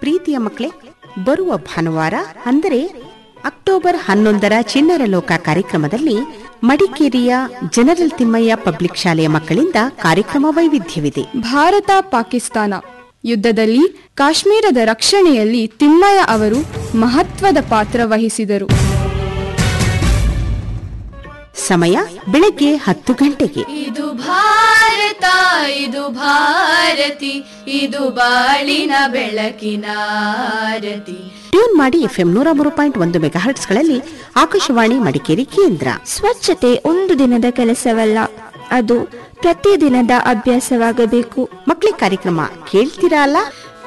ಪ್ರೀತಿಯ ಮಕ್ಕಳೇ ಬರುವ ಭಾನುವಾರ ಅಂದರೆ ಅಕ್ಟೋಬರ್ ಹನ್ನೊಂದರ ಚಿಣ್ಣರ ಲೋಕ ಕಾರ್ಯಕ್ರಮದಲ್ಲಿ ಮಡಿಕೇರಿಯ ಜನರಲ್ ತಿಮ್ಮಯ್ಯ ಪಬ್ಲಿಕ್ ಶಾಲೆಯ ಮಕ್ಕಳಿಂದ ಕಾರ್ಯಕ್ರಮ ವೈವಿಧ್ಯವಿದೆ ಭಾರತ ಪಾಕಿಸ್ತಾನ ಯುದ್ಧದಲ್ಲಿ ಕಾಶ್ಮೀರದ ರಕ್ಷಣೆಯಲ್ಲಿ ತಿಮ್ಮಯ್ಯ ಅವರು ಮಹತ್ವದ ಪಾತ್ರ ವಹಿಸಿದರು ಸಮಯ ಬೆಳಗ್ಗೆ ಹತ್ತು ಗಂಟೆಗೆ ಇದು ಭಾರತ ಇದು ಭಾರತಿ ಇದು ಬಾಳಿನ ಬೆಳಕಿನ ಆರತಿ ಟ್ಯೂನ್ ಮಾಡಿ ಎಫ್ಎಂ ನೂರ ಮೂರು ಪಾಯಿಂಟ್ ಒಂದು ಮೆಗಾಹರ್ಟ್ಸ್ಗಳಲ್ಲಿ ಆಕಾಶವಾಣಿ ಮಡಿಕೇರಿ ಕೇಂದ್ರ ಸ್ವಚ್ಛತೆ ಒಂದು ದಿನದ ಕೆಲಸವಲ್ಲ ಅದು ಪ್ರತಿದಿನದ ಅಭ್ಯಾಸವಾಗಬೇಕು ಮಕ್ಕಳಿಗೆ ಕಾರ್ಯಕ್ರಮ ಕೇಳ್ತೀರಾ ಅಲ್ಲ